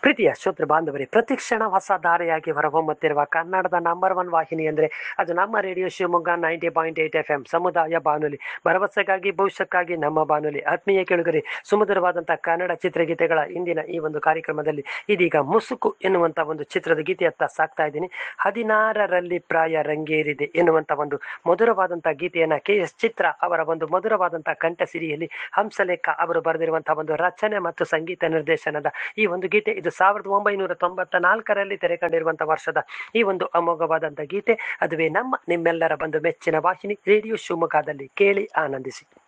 ಪ್ರೀತಿಯ ಶ್ರೋತೃ ಬಾಂಧವರೇ ಪ್ರತಿಕ್ಷಣ ಹೊಸ ಧಾರೆಯಾಗಿ ಹೊರಹೊಮ್ಮುತ್ತಿರುವ ಕನ್ನಡದ ನಂಬರ್ ಒನ್ ವಾಹಿನಿ ಅಂದರೆ ಅದು ನಮ್ಮ radio Shivamogga ninety point eight F M ಸಮುದಾಯ ಬಾನುಲಿ ಭರವಸೆಗಾಗಿ ಭವಿಷ್ಯಕ್ಕಾಗಿ ನಮ್ಮ ಬಾನುಲಿ ಆತ್ಮೀಯ ಕೆಳಗರೆ ಸುಮಧುರವಾದಂಥ ಕನ್ನಡ ಚಿತ್ರಗೀತೆಗಳ ಇಂದಿನ ಈ ಒಂದು ಕಾರ್ಯಕ್ರಮದಲ್ಲಿ ಇದೀಗ ಮುಸುಕು ಎನ್ನುವಂಥ ಒಂದು ಚಿತ್ರದ ಗೀತೆಯತ್ತ ಸಾಕ್ತಾ ಇದ್ದೀನಿ ಹದಿನಾರರಲ್ಲಿ ಪ್ರಾಯ ರಂಗೇರಿದೆ ಎನ್ನುವಂಥ ಒಂದು ಮಧುರವಾದಂಥ ಗೀತೆಯನ್ನು ಕೆ ಎಸ್ ಚಿತ್ರ ಅವರ ಒಂದು ಮಧುರವಾದಂಥ ಕಂಠಸಿರಿಯಲ್ಲಿ ಹಂಸಲೇಖ ಅವರು ಬರೆದಿರುವಂತಹ ಒಂದು ರಚನೆ ಮತ್ತು ಸಂಗೀತ ನಿರ್ದೇಶನದ ಈ ಒಂದು ಗೀತೆ ಇದು ಸಾವಿರದ ಒಂಬೈನೂರ ತೊಂಬತ್ತ ನಾಲ್ಕರಲ್ಲಿ ತೆರೆ ಕಂಡಿರುವಂತಹ ವರ್ಷದ ಈ ಒಂದು ಅಮೋಘವಾದಂಥ ಗೀತೆ ಅದುವೇ ನಮ್ಮ ನಿಮ್ಮೆಲ್ಲರ ಬಂದು ಮೆಚ್ಚಿನ ವಾಹಿನಿ ರೇಡಿಯೋ ಶಿವಮೊಗ್ಗದಲ್ಲಿ ಕೇಳಿ ಆನಂದಿಸಿ